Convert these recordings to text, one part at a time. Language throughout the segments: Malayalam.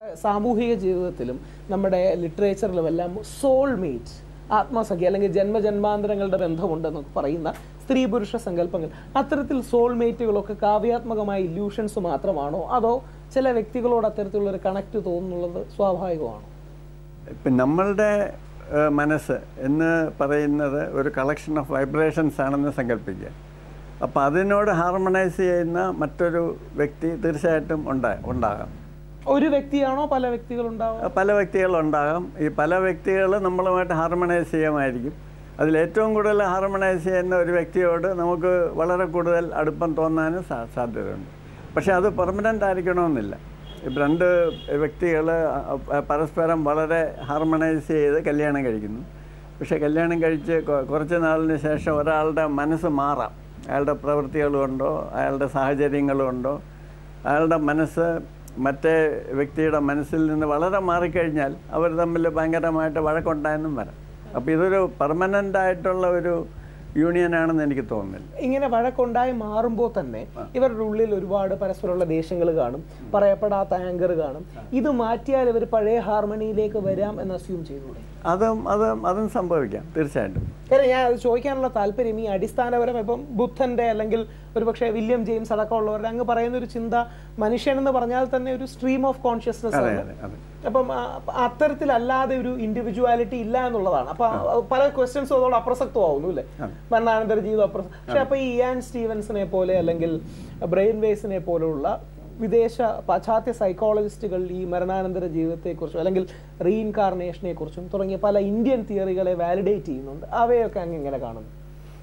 സാമൂഹിക ജീവിതത്തിലും നമ്മുടെ ലിറ്ററേച്ചറിലും എല്ലാം സോൾമേറ്റ് ആത്മസഖി അല്ലെങ്കിൽ ജന്മജന്മാന്തരങ്ങളുടെ ബന്ധമുണ്ടെന്നൊക്കെ പറയുന്ന സ്ത്രീ പുരുഷ സങ്കല്പങ്ങൾ അത്തരത്തിൽ സോൾമേറ്റുകളൊക്കെ കാവ്യാത്മകമായ ഇല്യൂഷൻസ് മാത്രമാണോ അതോ ചില വ്യക്തികളോട് അത്തരത്തിലുള്ള ഒരു കണക്ട് തോന്നുന്നുള്ളത് സ്വാഭാവികമാണോ ഇപ്പം നമ്മളുടെ ഏഹ്, മനസ്സ് എന്ന് പറയുന്നത് ഒരു കളക്ഷൻ ഓഫ് വൈബ്രേഷൻസ് ആണെന്ന് സങ്കല്പിക്കുക അപ്പോൾ അതിനോട് ഹാർമണൈസ് ചെയ്യുന്ന മറ്റൊരു വ്യക്തി തീർച്ചയായിട്ടും ഉണ്ടാ ഉണ്ടാകാം ഒരു വ്യക്തിയാണോ പല വ്യക്തികളുണ്ടാവുക പല വ്യക്തികളുണ്ടാകാം ഈ പല വ്യക്തികൾ നമ്മളുമായിട്ട് ഹാർമണൈസ് ചെയ്യുമായിരിക്കും അതിൽ ഏറ്റവും കൂടുതൽ ഹാർമണൈസ് ചെയ്യുന്ന ഒരു വ്യക്തിയോട് നമുക്ക് വളരെ കൂടുതൽ അടുപ്പം തോന്നാനും സാ സാധ്യതയുണ്ട് പക്ഷേ അത് പെർമനൻ്റ് ആയിരിക്കണമെന്നില്ല ഇപ്പം രണ്ട് വ്യക്തികൾ പരസ്പരം വളരെ ഹാർമണൈസ് ചെയ്ത് കല്യാണം കഴിക്കുന്നു പക്ഷേ കല്യാണം കഴിച്ച് കൊ- കുറച്ച് നാളിന് ശേഷം ഒരാളുടെ മനസ്സ് മാറാം അയാളുടെ പ്രവൃത്തികൾ കൊണ്ടോ അയാളുടെ സാഹചര്യങ്ങൾ കൊണ്ടോ അയാളുടെ മനസ്സ് മറ്റേ വ്യക്തിയുടെ മനസ്സിൽ നിന്ന് വളരെ മാറിക്കഴിഞ്ഞാൽ അവർ തമ്മിൽ ഭയങ്കരമായിട്ട് വഴക്കുണ്ടായെന്നും വരാം അപ്പോൾ ഇതൊരു പെർമനൻ്റ് ആയിട്ടുള്ള ഒരു യൂണിയനാണെന്ന് എനിക്ക് തോന്നുന്നില്ല ഇങ്ങനെ വഴക്കുണ്ടായി മാറുമ്പോൾ തന്നെ ഇവരുടെ ഉള്ളിൽ ഒരുപാട് പരസ്പരമുള്ള ദേഷ്യങ്ങൾ കാണും പറയപ്പെടാത്ത ആങ്കർ കാണും ഇത് മാറ്റിയാൽ ഇവർ പഴയ ഹാർമണിയിലേക്ക് വരാം എന്ന് അസ്യൂം ചെയ്തൂടെ അതും അതും അതും സംഭവിക്കാം തീർച്ചയായിട്ടും കാര്യം ഞാൻ അത് ചോദിക്കാനുള്ള താല്പര്യം ഈ അടിസ്ഥാനപരം ഇപ്പം ബുദ്ധന്റെ അല്ലെങ്കിൽ ഒരുപക്ഷെ വില്യം ജെയിംസ് അടക്കമുള്ളവരുടെ അങ്ങ് പറയുന്ന ഒരു ചിന്ത മനുഷ്യൻ എന്ന് പറഞ്ഞാൽ തന്നെ ഒരു സ്ട്രീം ഓഫ് കോൺഷ്യസ്നസ് അതെ ആണ് അതെ അതെ അപ്പം ആ, അപ്പ അത്തരത്തിലല്ലാതെ ഒരു ഇൻഡിവിജ്വാലിറ്റി ഇല്ല എന്നുള്ളതാണ് അപ്പൊ ആ, പല ക്വസ്റ്റ്യൻസും അതോട് അപ്രസക്തമാവുന്നു അല്ലേ മരണാനന്തര ജീവിതം അപ്രസക്ത പക്ഷെ അപ്പൊ ഈ ഇയാൻ സ്റ്റീവൻസിനെ പോലെ അല്ലെങ്കിൽ ബ്രെയിൻ വേസിനെ പോലെയുള്ള വിദേശ പാശ്ചാത്യ സൈക്കോളജിസ്റ്റുകൾ ഈ മരണാനന്തര ജീവിതത്തെക്കുറിച്ചും അല്ലെങ്കിൽ റീഇൻകാർണേഷനെ കുറിച്ചും തുടങ്ങിയ പല ഇന്ത്യൻ തിയറികളെ വാലിഡേറ്റ് ചെയ്യുന്നുണ്ട് അവയൊക്കെ അങ്ങ് ഇങ്ങനെ കാണുന്നു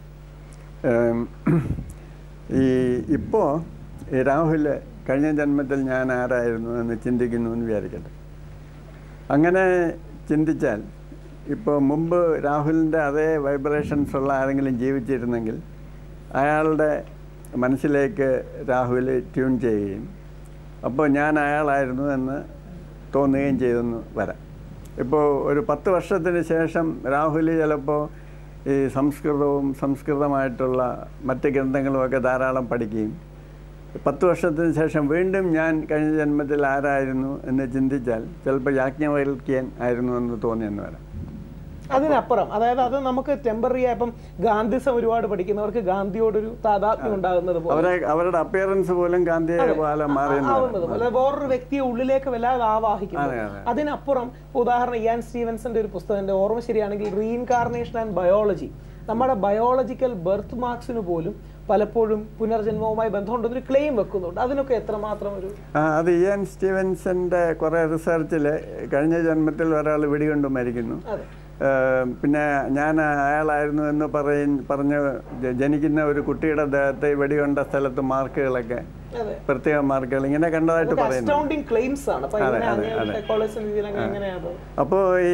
ഏം, ഈ ഇപ്പോൾ ഈ രാഹുൽ കഴിഞ്ഞ ജന്മത്തിൽ ഞാൻ ആരായിരുന്നു എന്ന് ചിന്തിക്കുന്നു എന്ന് വിചാരിക്കട്ടെ അങ്ങനെ ചിന്തിച്ചാൽ ഇപ്പോൾ മുമ്പ് രാഹുലിൻ്റെ അതേ വൈബ്രേഷൻസ് ഉള്ള ആരെങ്കിലും ജീവിച്ചിരുന്നെങ്കിൽ അയാളുടെ മനസ്സിലേക്ക് രാഹുൽ ട്യൂൺ ചെയ്യുകയും അപ്പോൾ ഞാൻ അയാളായിരുന്നു എന്ന് തോന്നുകയും ചെയ്തെന്ന് വരാം ഇപ്പോൾ ഒരു പത്ത് വർഷത്തിന് ശേഷം രാഹുൽ ചിലപ്പോൾ ഈ സംസ്കൃതവും സംസ്കൃതമായിട്ടുള്ള മറ്റ് ഗ്രന്ഥങ്ങളുമൊക്കെ ധാരാളം പഠിക്കുകയും പത്ത് വർഷത്തിന് ശേഷം വീണ്ടും ഞാൻ കഴിഞ്ഞ ജന്മത്തിൽ ആരായിരുന്നു എന്ന് ചിന്തിച്ചാൽ ചിലപ്പോൾ യാജ്ഞവൽക്യൻ ആയിരുന്നു എന്ന് തോന്നിയെന്ന് വരാം അതിനപ്പുറം അതായത് അത് നമുക്ക് ടെമ്പററി ആയപ്പം ഗാന്ധിസം ഒരുപാട് പഠിക്കുന്നവർക്ക് ഗാന്ധിയോടൊരു താതാത്മ്യം ഉണ്ടാകുന്നത് പോലെ അവരെ അവരുടെ അപ്പിയറൻസ് പോലും ഗാന്ധിയെ പോലെ മാറിയെന്ന് ആവുന്നത് വരാം പോലെ വേറൊരു വ്യക്തിയെ ഉള്ളിലേക്ക് വല്ലാതെ ആവാഹിക്കുന്നു അതെ, അതെ. അതിനപ്പുറം ഉദാഹരണം ഇയാൻ സ്റ്റീവൻസന്റെ ഒരു പുസ്തകം എന്റെ ഓർമ്മ ശരിയാണെങ്കിൽ റീഇൻകാർണേഷൻ ആൻഡ് ബയോളജി നമ്മുടെ ബയോളജിക്കൽ ബർത്ത് മാർക്സിന് പോലും പലപ്പോഴും പുനർജന്മവുമായി ബന്ധമുണ്ടെന്നൊരു ക്ലെയിം വെക്കുന്നുണ്ട് അതിനൊക്കെ എത്രമാത്രം ഒരു ആ, അത് ഇയാൻ സ്റ്റീവൻസന്റെ കുറേ റിസർച്ചിൽ കഴിഞ്ഞ ജന്മത്തിൽ ഒരാൾ വെടികൊണ്ട് മരിക്കുന്നു അതെ ഏ, പിന്നെ ഞാൻ അയാളായിരുന്നു എന്ന് പറയും പറഞ്ഞ് ജ- ജനിക്കുന്ന ഒരു കുട്ടിയുടെ ദേഹത്തെ വെടികൊണ്ട സ്ഥലത്ത് മാർക്കുകളൊക്കെ അതെ പ്രത്യേക മാർക്കുകൾ ഇങ്ങനെ കണ്ടതായിട്ട് പറയുന്നു അസ്റ്റൗണ്ടിങ് ക്ലെയിംസ് ആണ് അപ്പൊ ഇങ്ങനെ അങ്ങനെ സൈക്കോളജി രീതിയിൽ അങ്ങനെ എങ്ങനെയാണ് അപ്പോൾ ഈ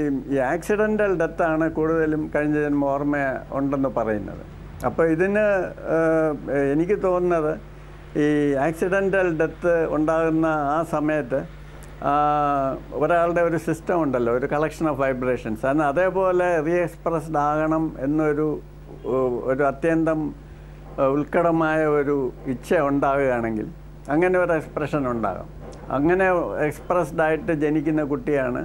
ഈ ആക്സിഡൻ്റൽ ഡെത്താണ് കൂടുതലും കഴിഞ്ഞ ജന്മം ഓർമ്മ ഉണ്ടെന്ന് പറയുന്നത് അപ്പോൾ ഇതിന് ഏഹ്, എനിക്ക് തോന്നുന്നത് ഈ ആക്സിഡൻ്റൽ ഡെത്ത് ഉണ്ടാകുന്ന ആ സമയത്ത് ആ, ഒരാളുടെ ഒരു സിസ്റ്റം ഉണ്ടല്ലോ ഒരു കളക്ഷൻ ഓഫ് വൈബ്രേഷൻസ് അതിന് അതേപോലെ റീ എക്സ്പ്രസ്ഡ് ആകണം എന്നൊരു ഏഹ്, ഒരു അത്യന്തം ഏഹ്, ഉത്കടമായ ഒരു ഇച്ഛ ഉണ്ടാകുകയാണെങ്കിൽ അങ്ങനെ ഒരു എക്സ്പ്രഷൻ ഉണ്ടാകും അങ്ങനെ എക്സ്പ്രസ്ഡ് ആയിട്ട് ജനിക്കുന്ന കുട്ടിയാണ്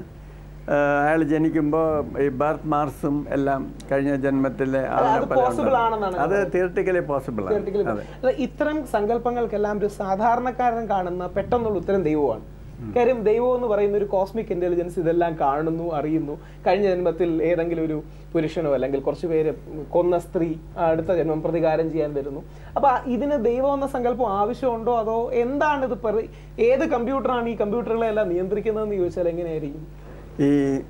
അയാൾ ജനിക്കുമ്പോൾ ഈ ബർത്ത് മാർക്സും എല്ലാം കഴിഞ്ഞ ജന്മത്തിലെ ആളിനെ അത് പോലെ possible ഉണ്ടാകും. ആണെന്നാണ് അത് തിയറട്ടിക്കലി പോസിബിൾ ആണ് theoretically അതെ അല്ല, ഇത്തരം സങ്കല്പങ്ങൾക്കെല്ലാം ഒരു സാധാരണക്കാരൻ കാണുന്ന പെട്ടെന്നുള്ള ഉത്തരം ദൈവമാണ് കാര്യം ദൈവം എന്ന് പറയുന്ന ഒരു കോസ്മിക് ഇന്റലിജൻസ് ഇതെല്ലാം കാണുന്നു അറിയുന്നു കഴിഞ്ഞ ജന്മത്തിൽ ഏതെങ്കിലും ഒരു പുരുഷനോ അല്ലെങ്കിൽ കുറച്ച് പേര് കൊന്ന സ്ത്രീ അടുത്ത ജന്മം പ്രതികാരം ചെയ്യാൻ വരുന്നു അപ്പൊ ഇതിന് ദൈവം എന്ന സങ്കല്പം ആവശ്യമുണ്ടോ അതോ എന്താണ് ഇത് പറ- ഏത് കമ്പ്യൂട്ടറാണ് ഈ കമ്പ്യൂട്ടറുകളെ എല്ലാം നിയന്ത്രിക്കുന്നതെന്ന് ചോദിച്ചാൽ എങ്ങനെയായിരിക്കും ഈ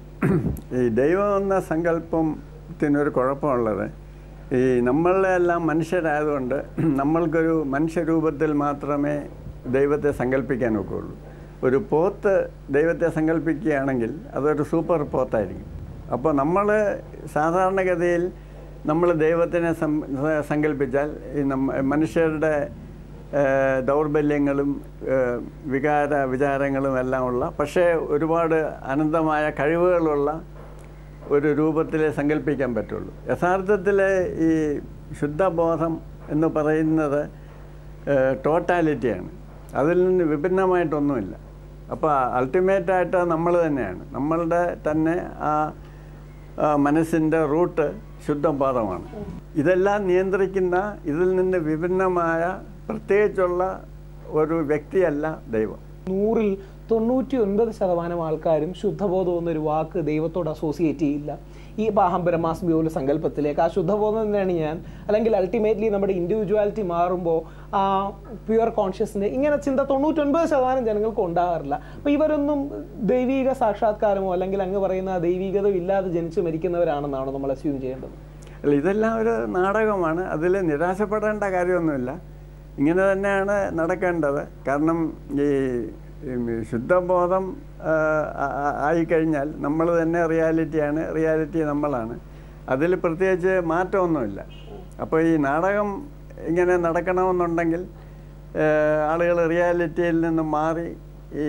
ഈ ദൈവം എന്ന സങ്കല്പത്തിനൊരു കുഴപ്പമുള്ളത് ഈ നമ്മളെ എല്ലാം മനുഷ്യരായതുകൊണ്ട് നമ്മൾക്കൊരു മനുഷ്യരൂപത്തിൽ മാത്രമേ ദൈവത്തെ സങ്കല്പിക്കാൻ ഒക്കുള്ളൂ ഒരു പോത്ത് ദൈവത്തെ സങ്കല്പിക്കുകയാണെങ്കിൽ അതൊരു സൂപ്പർ പോത്തായിരിക്കും അപ്പോൾ നമ്മൾ സാധാരണഗതിയിൽ നമ്മൾ ദൈവത്തിനെ സം- സങ്കല്പിച്ചാൽ ഈ നമ്മ മനുഷ്യരുടെ ഏഹ് ദൗർബല്യങ്ങളും ഏഹ് വികാര വിചാരങ്ങളും എല്ലാം ഉള്ള പക്ഷേ ഒരുപാട് അനന്തമായ കഴിവുകളുള്ള ഒരു രൂപത്തിലേ സങ്കല്പിക്കാൻ പറ്റുള്ളൂ യഥാർത്ഥത്തിൽ ഈ ശുദ്ധബോധം എന്ന് പറയുന്നത് ടോട്ടാലിറ്റിയാണ് അതിൽ നിന്ന് വിഭിന്നമായിട്ടൊന്നുമില്ല അപ്പോൾ അൾട്ടിമേറ്റായിട്ട് നമ്മൾ തന്നെയാണ് നമ്മളുടെ തന്നെ ആ ആ, മനസ്സിൻ്റെ റൂട്ട് ശുദ്ധബോധമാണ് ഇതെല്ലാം നിയന്ത്രിക്കുന്ന ഇതിൽ നിന്ന് വിഭിന്നമായ പ്രത്യേകിച്ചുള്ള ഒരു വ്യക്തിയല്ല ദൈവം നൂറിൽ തൊണ്ണൂറ്റി ഒൻപത് ശതമാനം ആൾക്കാരും ശുദ്ധബോധം എന്നൊരു വാക്ക് ദൈവത്തോട് അസോസിയേറ്റ് ചെയ്യില്ല ഈ ബാഹം ബ്രഹ്മാസ്മി പോലെ സങ്കല്പത്തിലേക്ക് ആ ശുദ്ധബോധം തന്നെയാണ് ഞാൻ അല്ലെങ്കിൽ അൾട്ടിമേറ്റ്ലി നമ്മുടെ ഇൻഡിവിജ്വാലിറ്റി മാറുമ്പോൾ ആ പ്യുവർ കോൺഷ്യസിൻ്റെ ഇങ്ങനെ ചിന്ത തൊണ്ണൂറ്റൊൻപത് ശതമാനം ജനങ്ങൾക്ക് ഉണ്ടാകാറില്ല അപ്പോൾ ഇവരൊന്നും ദൈവീക സാക്ഷാത്കാരമോ അല്ലെങ്കിൽ അങ്ങ് പറയുന്ന ആ ദൈവീകത ഇല്ലാതെ ജനിച്ച് മരിക്കുന്നവരാണെന്നാണ് നമ്മൾ അസ്യൂം ചെയ്യേണ്ടത് അല്ല ഇതെല്ലാം ഒരു നാടകമാണ് അതിൽ നിരാശപ്പെടേണ്ട കാര്യമൊന്നുമില്ല ഇങ്ങനെ തന്നെയാണ് നടക്കേണ്ടത് കാരണം ഈ ഈ ശുദ്ധബോധം ആ, ആ- ആ- ആയിക്കഴിഞ്ഞാൽ നമ്മൾ തന്നെ റിയാലിറ്റിയാണ് റിയാലിറ്റി നമ്മളാണ് അതിൽ പ്രത്യേകിച്ച് മാറ്റമൊന്നുമില്ല അപ്പോൾ ഈ നാടകം ഇങ്ങനെ നടക്കണമെന്നുണ്ടെങ്കിൽ ആളുകൾ റിയാലിറ്റിയിൽ നിന്ന് മാറി ഈ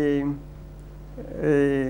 ഈ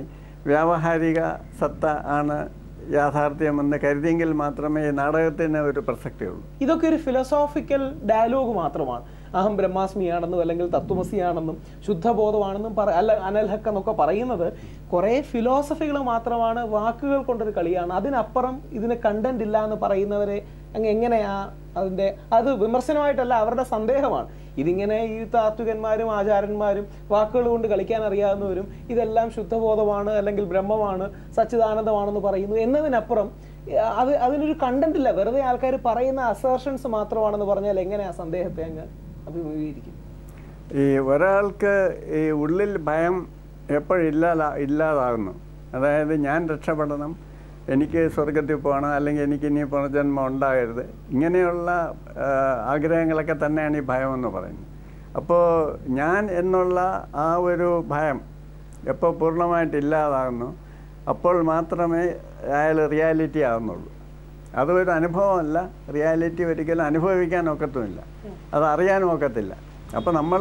വ്യാവഹാരിക സത്ത ആണ് യാഥാർത്ഥ്യമെന്ന് കരുതിയെങ്കിൽ മാത്രമേ ഈ നാടകത്തിന് ഒരു പ്രസക്തിയുള്ളൂ ഇതൊക്കെ ഒരു ഫിലോസോഫിക്കൽ ഡയലോഗ് മാത്രമാണ് അഹം ബ്രഹ്മാസ്മിയാണെന്നും അല്ലെങ്കിൽ തത്വമസിയാണെന്നും ശുദ്ധബോധമാണെന്നും പറ അല്ല അനൽഹക്ക് എന്നൊക്കെ പറയുന്നത് കുറേ ഫിലോസഫികൾ മാത്രമാണ് വാക്കുകൾ കൊണ്ടൊരു കളിയാണ് അതിനപ്പുറം ഇതിന് കണ്ടന്റ് ഇല്ല എന്ന് പറയുന്നവരെ അങ്ങ് എങ്ങനെയാ അതിന്റെ അത് വിമർശനമായിട്ടല്ല അവരുടെ സന്ദേഹമാണ് ഇതിങ്ങനെ ഈ താത്വികന്മാരും ആചാര്യന്മാരും വാക്കുകൾ കൊണ്ട് കളിക്കാൻ അറിയാവുന്നവരും ഇതെല്ലാം ശുദ്ധബോധമാണ് അല്ലെങ്കിൽ ബ്രഹ്മമാണ് സച്ചിദാനന്ദമാണെന്ന് പറയുന്നു എന്നതിനപ്പുറം ഏഹ്, അത് അതിനൊരു കണ്ടന്റ് ഇല്ല വെറുതെ ആൾക്കാർ പറയുന്ന അസേർഷൻസ് മാത്രമാണെന്ന് പറഞ്ഞാൽ എങ്ങനെ ആ സന്ദേഹത്തെ അങ്ങ് അഭിമുഖീകരിക്കും ഈ ഒരാൾക്ക് ഈ ഉള്ളിൽ ഭയം എപ്പോഴില്ലാതാ ഇല്ലാതാകുന്നു അതായത് ഞാൻ രക്ഷപ്പെടണം എനിക്ക് സ്വർഗത്തിൽ പോകണം അല്ലെങ്കിൽ എനിക്ക് ഇനി പുനർജന്മം ഉണ്ടാകരുത് ഇങ്ങനെയുള്ള ആ, ആഗ്രഹങ്ങളൊക്കെ തന്നെയാണ് ഈ ഭയം എന്ന് പറയുന്നത് അപ്പോൾ ഞാൻ എന്നുള്ള ആ ഒരു ഭയം എപ്പോൾ പൂർണ്ണമായിട്ട് ഇല്ലാതാകുന്നു അപ്പോൾ മാത്രമേ അയാൾ റിയാലിറ്റി ആകുന്നുള്ളൂ അതൊരു അനുഭവമല്ല റിയാലിറ്റി ഒരിക്കലും അനുഭവിക്കാൻ ഒക്കത്തുമില്ല അത് അറിയാനും ഒക്കത്തില്ല അപ്പോൾ നമ്മൾ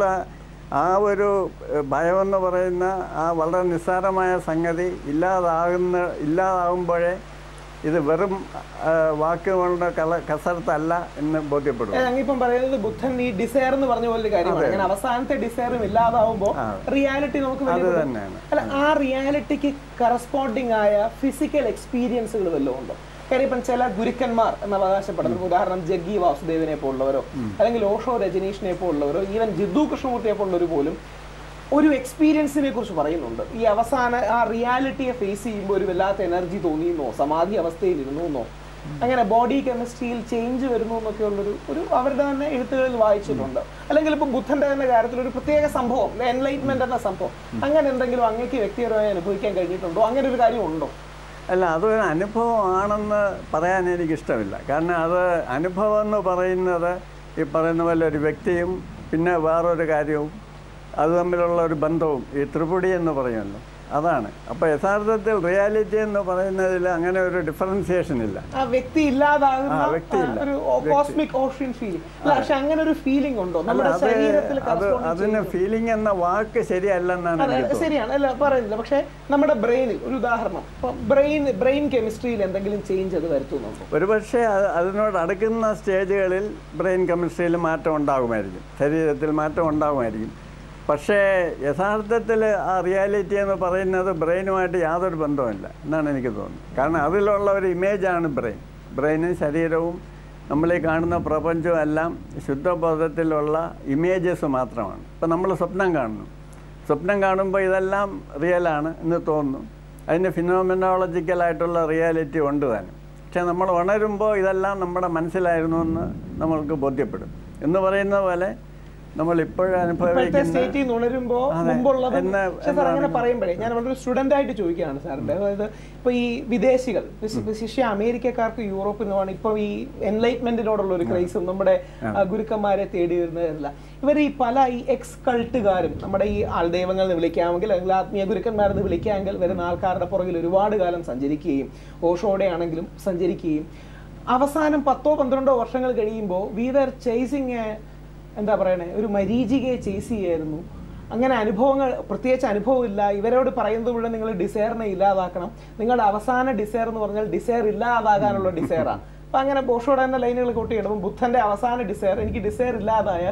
ആ ഒരു ഏഹ്, ഭയമെന്ന് പറയുന്ന ആ വളരെ നിസ്സാരമായ സംഗതി ഇല്ലാതാകുന്ന ഇല്ലാതാകുമ്പോഴേ ഇത് വെറും ആ, വാക്കുകളുടെ കല കസരത്തല്ല എന്ന് ബോധ്യപ്പെടും അങ്ങിപ്പം പറയുന്നത് ബുദ്ധൻ ഈ ഡിസയർ എന്ന് പറഞ്ഞ പോലെ ഒരു കാര്യമാണ് അങ്ങനെ അവസാനത്തെ ഡിസയറും ഇല്ലാതാവുമ്പോൾ ആ. റിയാലിറ്റി നമുക്ക് അത് വലിയ ബുദ്ധി- തന്നെയാണ് അല്ല ആ റിയാലിറ്റിക്ക് കറസ്പോണ്ടിങ് ആയ ഫിസിക്കൽ എക്സ്പീരിയൻസുകൾ വല്ലതും ഉണ്ടോ കാര്യം ഇപ്പം ചില ഗുരുക്കന്മാർ എന്ന് അവകാശപ്പെടുന്നത് ഉദാഹരണം ജഗ്ഗി വാസുദേവനെ പോലുള്ളവരോ അല്ലെങ്കിൽ ഓഷോ രജനീഷിനെ പോലുള്ളവരോ ഈവൻ ജിദ്ദു കൃഷ്ണമൂർത്തിയെ പോലുള്ളവർ പോലും ഒരു എക്സ്പീരിയൻസിനെ കുറിച്ച് പറയുന്നുണ്ട് ഈ അവസാന ആ റിയാലിറ്റിയെ ഫേസ് ചെയ്യുമ്പോൾ ഒരു വല്ലാത്ത എനർജി തോന്നിയെന്നോ സമാധി അവസ്ഥയിൽ ഇരുന്നു അങ്ങനെ ബോഡി കെമിസ്ട്രിയിൽ ചേഞ്ച് വരുന്നു എന്നൊക്കെ ഉള്ളൊരു ഒരു അവരുടെ തന്നെ എഴുത്തുകളിൽ വായിച്ചിട്ടുണ്ട് അല്ലെങ്കിൽ ഇപ്പം ബുദ്ധന്റെ തന്നെ കാര്യത്തിൽ ഒരു പ്രത്യേക സംഭവം എൻലൈറ്റ്മെന്റ് എന്ന സംഭവം അങ്ങനെ എന്തെങ്കിലും അങ്ങേക്ക് വ്യക്തിപരമായി അനുഭവിക്കാൻ കഴിഞ്ഞിട്ടുണ്ടോ അങ്ങനെ ഒരു കാര്യം ഉണ്ടോ അല്ല അതൊരു അനുഭവമാണെന്ന് പറയാൻ എനിക്കിഷ്ടമില്ല കാരണം അത് അനുഭവം എന്ന് പറയുന്നത് ഈ പറയുന്ന പോലെ ഒരു വ്യക്തിയും പിന്നെ വേറൊരു കാര്യവും അത് തമ്മിലുള്ള ഒരു ബന്ധവും ഈ ത്രിപുടി എന്ന് പറയുമല്ലോ അതാണ് അപ്പോൾ യഥാർത്ഥത്തിൽ റിയാലിറ്റി എന്ന് പറയുന്നതിൽ അങ്ങനെ ഒരു ഡിഫറൻസിയേഷൻ ഇല്ല ആ വ്യക്തി ഇല്ലാതാകുന്ന ആ, വ്യക്തിയില്ല. ആ, ഒരു കോസ്മിക് ഓഷ്യൻ ഫീലിംഗ് അല്ല പക്ഷെ അങ്ങനെ ഒരു ഫീലിംഗ് ഉണ്ടോ അല്ല നമ്മുടെ അത് ശരീരത്തിൽ അത് correspond അതിന് ഫീലിംഗ് എന്ന വാക്ക് ശരിയല്ലെന്നാണ് അതെ, എനിക്ക് തോന്നുന്നത് ശരിയാണ് അല്ല പറയുന്നില്ല പക്ഷെ നമ്മുടെ ബ്രെയിനിൽ ഒരു ഉദാഹരണം ബ്രെയിൻ ബ്രെയിൻ കെമിസ്ട്രിയിൽ എന്തെങ്കിലും ചേഞ്ച് അത് വരുത്തുന്നുണ്ടോ ഒരുപക്ഷെ അത് അതിനോട് അടുക്കുന്ന സ്റ്റേജുകളിൽ ബ്രെയിൻ കെമിസ്ട്രിയിൽ മാറ്റം ഉണ്ടാകുമായിരിക്കും ശരീരത്തിൽ മാറ്റം ഉണ്ടാകുമായിരിക്കും പക്ഷേ യഥാർത്ഥത്തിൽ ആ റിയാലിറ്റി എന്ന് പറയുന്നത് ബ്രെയിനുമായിട്ട് യാതൊരു ബന്ധവുമില്ല എന്നാണ് എനിക്ക് തോന്നുന്നത് കാരണം അതിലുള്ള ഒരു ഇമേജാണ് ബ്രെയിൻ ബ്രെയിനും ശരീരവും നമ്മളീ കാണുന്ന പ്രപഞ്ചവും എല്ലാം ശുദ്ധബോധത്തിലുള്ള ഇമേജസ് മാത്രമാണ് ഇപ്പം നമ്മൾ സ്വപ്നം കാണുന്നു സ്വപ്നം കാണുമ്പോൾ ഇതെല്ലാം റിയലാണ് എന്ന് തോന്നുന്നു അതിന് ഫിനോമിനോളജിക്കലായിട്ടുള്ള റിയാലിറ്റി ഉണ്ട് താനും പക്ഷെ നമ്മൾ ഉണരുമ്പോൾ ഇതെല്ലാം നമ്മുടെ മനസ്സിലായിരുന്നു എന്ന് നമ്മൾക്ക് ബോധ്യപ്പെടും എന്ന് പറയുന്ന പോലെ നമ്മൾ ഇപ്പോഴും ഇപ്പോഴത്തെ അനുഭവിക്കുന്ന സ്റ്റേറ്റിൽ നിന്ന് ഉണരുമ്പോ അതെ. മുമ്പുള്ളത് എന്ന് പക്ഷെ സാർ അങ്ങനെ പറയുമ്പോഴേ ഞാൻ വളരെ സ്റ്റുഡന്റ് ആയിട്ട് ചോദിക്കുകയാണ് സാറിന്റെ അതായത് ഇപ്പൊ ഈ വിദേശികൾ വിശ- വിശിഷ്യ അമേരിക്കക്കാർക്ക് യൂറോപ്പിനുമാണ് ഇപ്പൊ ഈ എൻലൈറ്റ്മെന്റിനോടുള്ള ഒരു ക്രൈസും നമ്മുടെ ആ, ഗുരുക്കന്മാരെ തേടി വരുന്നതല്ല ഇവർ ഈ പല ഈ എക്സ് കൾട്ടുകാരും നമ്മുടെ ഈ ആൾദൈവങ്ങൾ എന്ന് വിളിക്കാമെങ്കിൽ അല്ലെങ്കിൽ ആത്മീയ ഗുരുക്കന്മാരെന്ന് വിളിക്കാമെങ്കിൽ വരുന്ന ആൾക്കാരുടെ പുറകിൽ ഒരുപാട് കാലം സഞ്ചരിക്കുകയും ഓഷോടെ ആണെങ്കിലും സഞ്ചരിക്കുകയും അവസാനം പത്തോ പന്ത്രണ്ടോ വർഷങ്ങൾ കഴിയുമ്പോൾ വി ആർ ചേസിങ് എന്താ പറയണേ ഒരു മരീചികയെ ചേസ് ചെയ്യായിരുന്നു അങ്ങനെ അനുഭവങ്ങൾ പ്രത്യേകിച്ച് അനുഭവമില്ല ഇവരോട് പറയുന്നത് മുഴുവൻ നിങ്ങൾ ഡിസയറിനെ ഇല്ലാതാക്കണം നിങ്ങളുടെ അവസാന ഡിസയർ എന്ന് പറഞ്ഞാൽ ഡിസയർ ഇല്ലാതാകാനുള്ള ഡിസയറാണ് അപ്പൊ അങ്ങനെ ബോഷോടെ എന്ന ലൈനുകൾ കൂട്ടിയിടുമ്പോൾ ബുദ്ധന്റെ അവസാന ഡിസയർ എനിക്ക് ഡിസയർ ഇല്ലാതായാൽ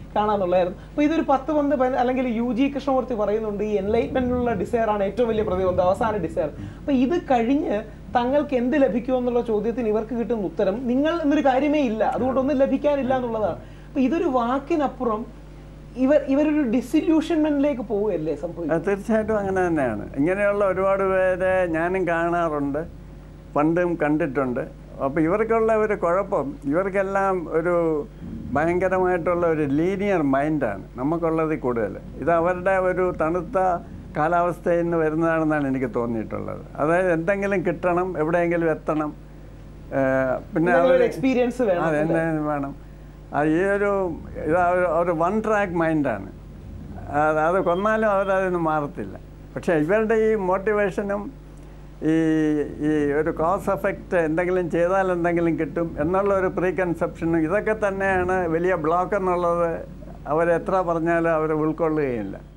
കാണാന്നുള്ളായിരുന്നു അപ്പൊ ഇതൊരു പത്ത് പന്ത് പതിന- അല്ലെങ്കിൽ യു ജി കൃഷ്ണമൂർത്തി പറയുന്നുണ്ട് ഈ എൻലൈറ്റ്മെന്റിനുള്ള ഡിസയർ ആണ് ഏറ്റവും വലിയ പ്രതിബന്ധം അവസാന ഡിസയർ അപ്പൊ ഇത് കഴിഞ്ഞ് തങ്ങൾക്ക് എന്ത് ലഭിക്കുമോ എന്നുള്ള ചോദ്യത്തിന് ഇവർക്ക് കിട്ടുന്ന ഉത്തരം നിങ്ങൾ എന്നൊരു കാര്യമേ ഇല്ല അതുകൊണ്ട് ഒന്നും ലഭിക്കാനില്ല എന്നുള്ളതാണ് അപ്പൊ ഇതൊരു വാക്കിനപ്പുറം ഇവർ ഇവരൊരു ഡിസില്യൂഷൻമെന്റിലേക്ക് പോവുകയല്ലേ സംഭവിക്കുന്നത് അത് തീർച്ചയായിട്ടും അങ്ങനെ തന്നെയാണ് ഇങ്ങനെയുള്ള ഒരുപാട് പേരെ ഞാനും കാണാറുണ്ട് പണ്ടും കണ്ടിട്ടുണ്ട് അപ്പോൾ ഇവർക്കുള്ള ഒരു കുഴപ്പം ഇവർക്കെല്ലാം ഒരു ഭയങ്കരമായിട്ടുള്ള ഒരു ലീനിയർ മൈൻഡാണ് നമുക്കുള്ളതിൽ കൂടുതൽ ഇത് അവരുടെ ഒരു തണുത്ത കാലാവസ്ഥയിൽ നിന്ന് വരുന്നതാണെന്നാണ് എനിക്ക് തോന്നിയിട്ടുള്ളത് അതായത് എന്തെങ്കിലും കിട്ടണം എവിടെയെങ്കിലും എത്തണം ഏഹ് പിന്നെ എന്തെങ്കിലും ഒരു അവര് experience വേണം, അതെ അല്ലേ? എന്തെങ്കിലും വേണം അത് ഈ ഒരു ഇത് ഒരു- ഒരു വൺ ട്രാക്ക് മൈൻഡാണ് അത് അത് കൊന്നാലും അവരതിന് മാറത്തില്ല പക്ഷേ ഇവരുടെ ഈ മോട്ടിവേഷനും ഈ ഈ ഒരു കോസ് എഫക്റ്റ് എന്തെങ്കിലും ചെയ്താൽ എന്തെങ്കിലും കിട്ടും എന്നുള്ള ഒരു പ്രീ കൺസെപ്ഷനും ഇതൊക്കെ തന്നെയാണ് വലിയ ബ്ലോക്ക് എന്നുള്ളത് അവരെത്ര പറഞ്ഞാലും അവർ ഉൾക്കൊള്ളുകയില്ല